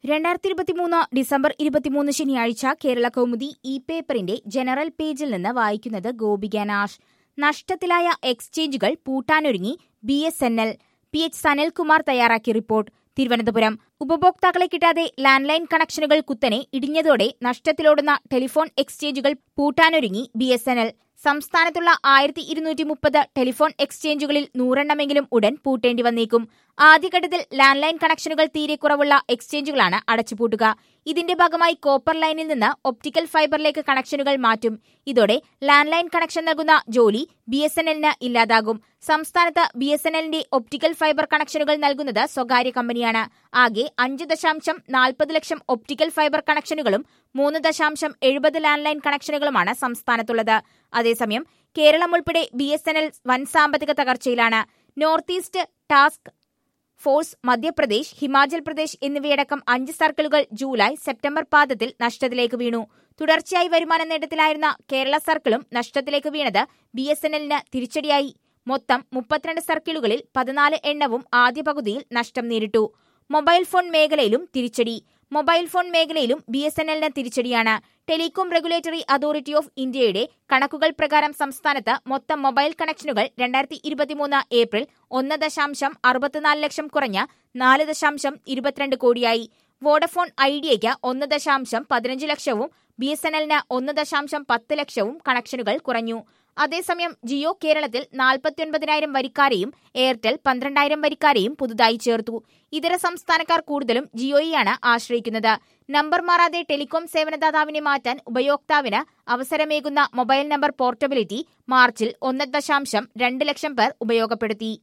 രണ്ടായിരത്തി ഇരുപത്തിമൂന്ന് ഡിസംബർ ഇരുപത്തിമൂന്ന് ശനിയാഴ്ച കേരള കൗമുദി ഇ പേപ്പറിന്റെ ജനറൽ പേജിൽ നിന്ന് വായിക്കുന്നത് ഗോപിക നാഷ് നഷ്ടത്തിലായ എക്സ്ചേഞ്ചുകൾ പൂട്ടാനൊരുങ്ങി B S N L P H Sanalkumar തയ്യാറാക്കിയ റിപ്പോർട്ട് തിരുവനന്തപുരം ഉപഭോക്താക്കളെ കിട്ടാതെ ലാൻഡ് ലൈൻ കണക്ഷനുകൾ കുത്തനെ ഇടിഞ്ഞതോടെ നഷ്ടത്തിലോടുന്ന ടെലിഫോൺ എക്സ്ചേഞ്ചുകൾ പൂട്ടാനൊരുങ്ങി ബി എസ് എൻ എൽ സംസ്ഥാനത്തുള്ള ആയിരത്തി ഇരുന്നൂറ്റി മുപ്പത് ടെലിഫോൺ എക്സ്ചേഞ്ചുകളിൽ നൂറെണ്ണമെങ്കിലും ഉടൻ പൂട്ടേണ്ടി വന്നേക്കും ആദ്യഘട്ടത്തിൽ ലാൻഡ് ലൈൻ കണക്ഷനുകൾ തീരെ കുറവുള്ള എക്സ്ചേഞ്ചുകളാണ് അടച്ചുപൂട്ടുക ഇതിന്റെ ഭാഗമായി കോപ്പർ ലൈനിൽ നിന്ന് ഒപ്റ്റിക്കൽ ഫൈബറിലേക്ക് കണക്ഷനുകൾ മാറ്റും ഇതോടെ ലാൻഡ് ലൈൻ കണക്ഷൻ നൽകുന്ന ജോലി ബി എസ് എൻ എല്ലിന് ഇല്ലാതാകും സംസ്ഥാനത്ത് ബി എസ് എൻ എല്ലിന്റെ ഒപ്റ്റിക്കൽ ഫൈബർ കണക്ഷനുകൾ നൽകുന്നത് സ്വകാര്യ കമ്പനിയാണ് ആകെ അഞ്ച് ദശാംശം നാൽപ്പത് ലക്ഷം ഒപ്റ്റിക്കൽ ഫൈബർ കണക്ഷനുകളും മൂന്ന് ദശാംശം എഴുപത് ലാൻഡ് ലൈൻ കണക്ഷനുകളുമാണ് സംസ്ഥാനത്തുള്ളത് അതേസമയം കേരളം ഉൾപ്പെടെ ബി എസ് എൻ എൽ വൻ സാമ്പത്തിക തകർച്ചയിലാണ് north east task force Madhya Pradesh Himachal Pradesh എന്നിവയടക്കം അഞ്ച് സർക്കിളുകൾ ജൂലൈ സെപ്റ്റംബർ പാദത്തിൽ നഷ്ടത്തിലേക്ക് വീണു തുടർച്ചയായി വരുമാന നേട്ടത്തിലായിരുന്ന കേരള സർക്കിളും നഷ്ടത്തിലേക്ക് വീണത് ബി എസ് എൻ എല്ലിന് തിരിച്ചടിയായി മൊത്തം മുപ്പത്തിരണ്ട് സർക്കിളുകളിൽ പതിനാല് എണ്ണവും ആദ്യ പകുതിയിൽ നഷ്ടം നേരിട്ടു മൊബൈൽ ഫോൺ മേഖലയിലും തിരിച്ചടി മൊബൈൽ ഫോൺ മേഖലയിലും ബി എസ് എൻ എല്ലിന് തിരിച്ചടിയാണ് ടെലികോം റെഗുലേറ്ററി അതോറിറ്റി ഓഫ് ഇന്ത്യയുടെ കണക്കുകൾ പ്രകാരം സംസ്ഥാനത്ത് മൊത്തം മൊബൈൽ കണക്ഷനുകൾ രണ്ടായിരത്തി ഇരുപത്തിമൂന്ന് ഏപ്രിൽ ഒന്ന് ദശാംശം അറുപത്തിനാല് ലക്ഷം കുറഞ്ഞ നാല് ദശാംശം ഇരുപത്തിരണ്ട് കോടിയായി വോഡഫോൺ ഐഡിയയ്ക്ക് ഒന്ന് ദശാംശം പതിനഞ്ച് ലക്ഷവും ബി എസ് എൻ എല്ലിന് ഒന്ന് ദശാംശം പത്ത് ലക്ഷവും കണക്ഷനുകൾ കുറഞ്ഞു അതേസമയം ജിയോ കേരളത്തിൽ നാൽപ്പത്തിയൊൻപതിനായിരം വരിക്കാരെയും എയർടെൽ പന്ത്രണ്ടായിരം വരിക്കാരെയും പുതുതായി ചേർത്തു ഇതര സംസ്ഥാനക്കാർ കൂടുതലും ജിയോയെയാണ് ആശ്രയിക്കുന്നത് നമ്പർ മാറാതെ ടെലികോം സേവനദാതാവിനെ മാറ്റാൻ ഉപയോക്താവിന് അവസരമേകുന്ന മൊബൈൽ നമ്പർ പോർട്ടബിലിറ്റി മാർച്ചിൽ ഒന്ന് ദശാംശം രണ്ട് ലക്ഷം പേർ ഉപയോഗപ്പെടുത്തി